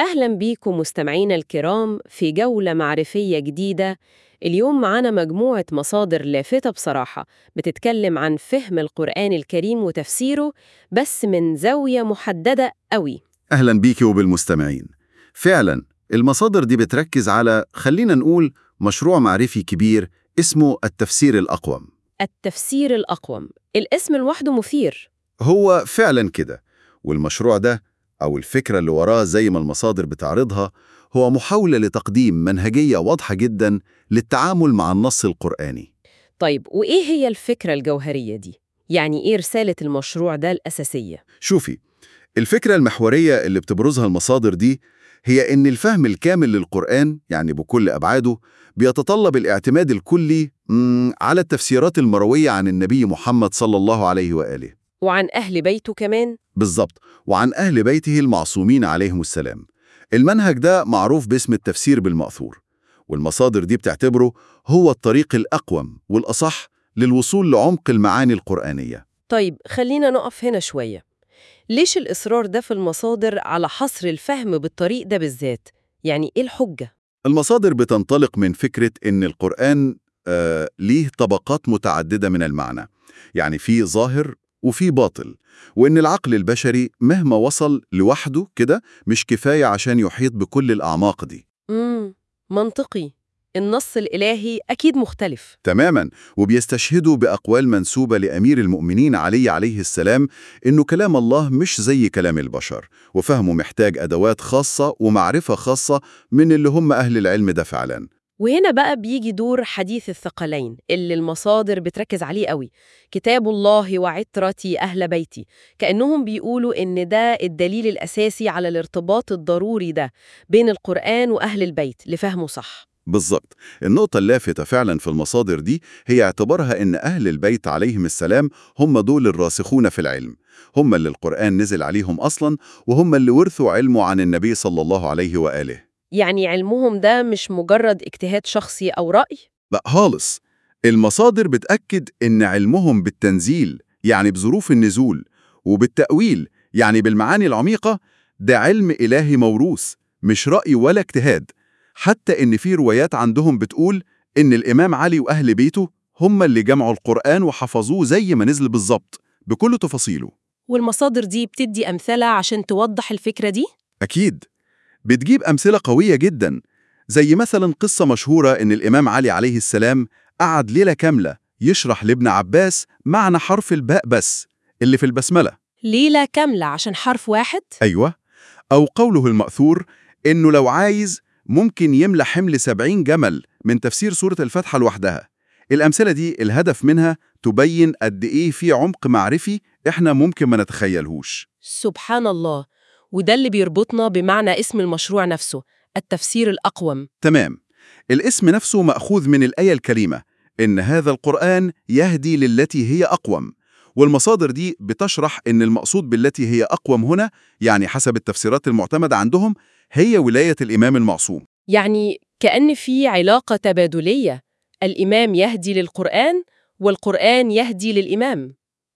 أهلا بيكم مستمعينا الكرام في جولة معرفية جديدة اليوم معانا مجموعة مصادر لافتة بصراحة بتتكلم عن فهم القرآن الكريم وتفسيره بس من زاوية محددة قوي أهلا بيكي وبالمستمعين فعلا المصادر دي بتركز على خلينا نقول مشروع معرفي كبير اسمه التفسير الأقوم التفسير الأقوم الاسم لوحده مثير هو فعلا كده والمشروع ده أو الفكرة اللي وراه زي ما المصادر بتعرضها هو محاولة لتقديم منهجية واضحة جدا للتعامل مع النص القرآني طيب وإيه هي الفكرة الجوهرية دي؟ يعني إيه رسالة المشروع ده الأساسية؟ شوفي الفكرة المحورية اللي بتبرزها المصادر دي هي إن الفهم الكامل للقرآن يعني بكل أبعاده بيتطلب الاعتماد الكلي مم، على التفسيرات المروية عن النبي محمد صلى الله عليه وآله وعن أهل بيته كمان؟ بالظبط وعن أهل بيته المعصومين عليهم السلام المنهج ده معروف باسم التفسير بالمأثور والمصادر دي بتعتبره هو الطريق الأقوم والأصح للوصول لعمق المعاني القرآنية طيب خلينا نقف هنا شوية ليش الإصرار ده في المصادر على حصر الفهم بالطريق ده بالذات؟ يعني إيه الحجة؟ المصادر بتنطلق من فكرة إن القرآن آه ليه طبقات متعددة من المعنى يعني في ظاهر وفي باطل وإن العقل البشري مهما وصل لوحده كده مش كفاية عشان يحيط بكل الأعماق دي امم منطقي النص الإلهي أكيد مختلف تماما وبيستشهدوا بأقوال منسوبة لأمير المؤمنين علي عليه السلام إنه كلام الله مش زي كلام البشر وفهمه محتاج أدوات خاصة ومعرفة خاصة من اللي هم أهل العلم ده فعلا وهنا بقى بيجي دور حديث الثقلين اللي المصادر بتركز عليه قوي كتاب الله وعترتي أهل بيتي كأنهم بيقولوا إن ده الدليل الأساسي على الارتباط الضروري ده بين القرآن وأهل البيت لفهمه صح بالظبط النقطة اللافتة فعلا في المصادر دي هي اعتبارها إن أهل البيت عليهم السلام هم دول الراسخون في العلم هم اللي القرآن نزل عليهم أصلا وهم اللي ورثوا علمه عن النبي صلى الله عليه وآله يعني علمهم ده مش مجرد اجتهاد شخصي أو رأي لا خالص المصادر بتأكد إن علمهم بالتنزيل يعني بظروف النزول وبالتأويل يعني بالمعاني العميقة ده علم إلهي موروث مش رأي ولا اجتهاد حتى إن في روايات عندهم بتقول إن الإمام علي وأهل بيته هم اللي جمعوا القرآن وحفظوه زي ما نزل بالظبط بكل تفاصيله والمصادر دي بتدي أمثلة عشان توضح الفكرة دي؟ أكيد بتجيب أمثلة قوية جدا زي مثلا قصة مشهورة إن الإمام علي عليه السلام قعد ليلة كاملة يشرح لابن عباس معنى حرف الباء بس اللي في البسملة ليلة كاملة عشان حرف واحد؟ أيوة أو قوله المأثور إنه لو عايز ممكن يملى حمل 70 جمل من تفسير سورة الفاتحة لوحدها الأمثلة دي الهدف منها تبين قد إيه في عمق معرفي إحنا ممكن ما نتخيلهوش سبحان الله وده اللي بيربطنا بمعنى اسم المشروع نفسه التفسير الأقوم تمام الاسم نفسه مأخوذ من الآية الكريمة إن هذا القرآن يهدي للتي هي أقوم والمصادر دي بتشرح إن المقصود بالتي هي أقوم هنا يعني حسب التفسيرات المعتمدة عندهم هي ولاية الإمام المعصوم يعني كأن في علاقة تبادلية الإمام يهدي للقرآن والقرآن يهدي للإمام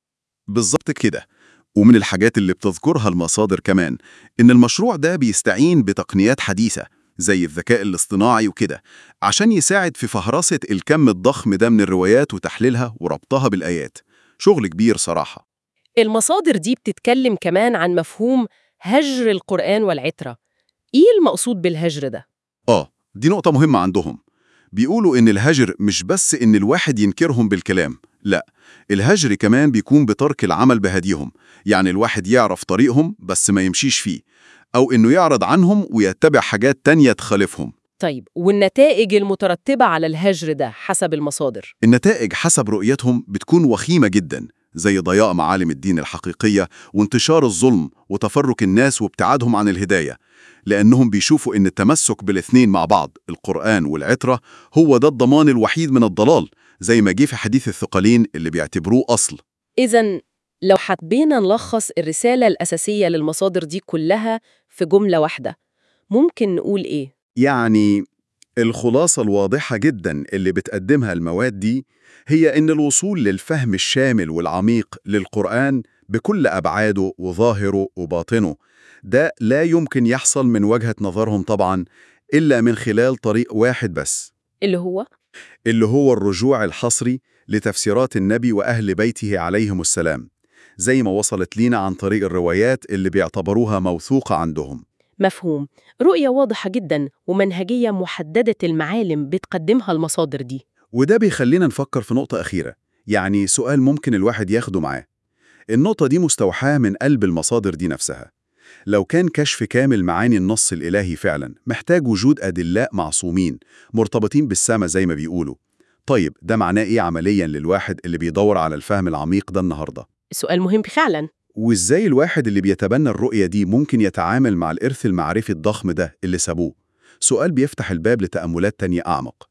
بالظبط كده ومن الحاجات اللي بتذكرها المصادر كمان إن المشروع ده بيستعين بتقنيات حديثة زي الذكاء الاصطناعي وكده عشان يساعد في فهرسة الكم الضخم ده من الروايات وتحليلها وربطها بالآيات شغل كبير صراحة المصادر دي بتتكلم كمان عن مفهوم هجر القرآن والعترة إيه المقصود بالهجر ده؟ آه دي نقطة مهمة عندهم بيقولوا إن الهجر مش بس إن الواحد ينكرهم بالكلام لا الهجر كمان بيكون بترك العمل بهديهم يعني الواحد يعرف طريقهم بس ما يمشيش فيه أو إنه يعرض عنهم ويتبع حاجات تانية تخالفهم طيب والنتائج المترتبة على الهجر ده حسب المصادر النتائج حسب رؤيتهم بتكون وخيمة جدا زي ضياء معالم الدين الحقيقية وانتشار الظلم وتفرق الناس وابتعادهم عن الهداية لأنهم بيشوفوا إن التمسك بالاثنين مع بعض القرآن والعترة هو ده الضمان الوحيد من الضلال زي ما جه في حديث الثقلين اللي بيعتبروه أصل إذا لو حبينا نلخص الرسالة الأساسية للمصادر دي كلها في جملة واحدة ممكن نقول إيه؟ يعني الخلاصة الواضحة جدا اللي بتقدمها المواد دي هي إن الوصول للفهم الشامل والعميق للقرآن بكل أبعاده وظاهره وباطنه ده لا يمكن يحصل من وجهة نظرهم طبعا إلا من خلال طريق واحد بس اللي هو اللي هو الرجوع الحصري لتفسيرات النبي وأهل بيته عليهم السلام زي ما وصلت لينا عن طريق الروايات اللي بيعتبروها موثوقة عندهم مفهوم رؤية واضحة جدا ومنهجية محددة المعالم بتقدمها المصادر دي وده بيخلينا نفكر في نقطة أخيرة يعني سؤال ممكن الواحد ياخده معاه النقطة دي مستوحاة من قلب المصادر دي نفسها لو كان كشف كامل معاني النص الإلهي فعلا محتاج وجود أدلاء معصومين مرتبطين بالسما زي ما بيقولوا طيب ده معناه إيه عمليا للواحد اللي بيدور على الفهم العميق ده النهاردة؟ السؤال مهم فعلا وإزاي الواحد اللي بيتبنى الرؤية دي ممكن يتعامل مع الإرث المعرفي الضخم ده اللي سابوه؟ سؤال بيفتح الباب لتأملات تانية أعمق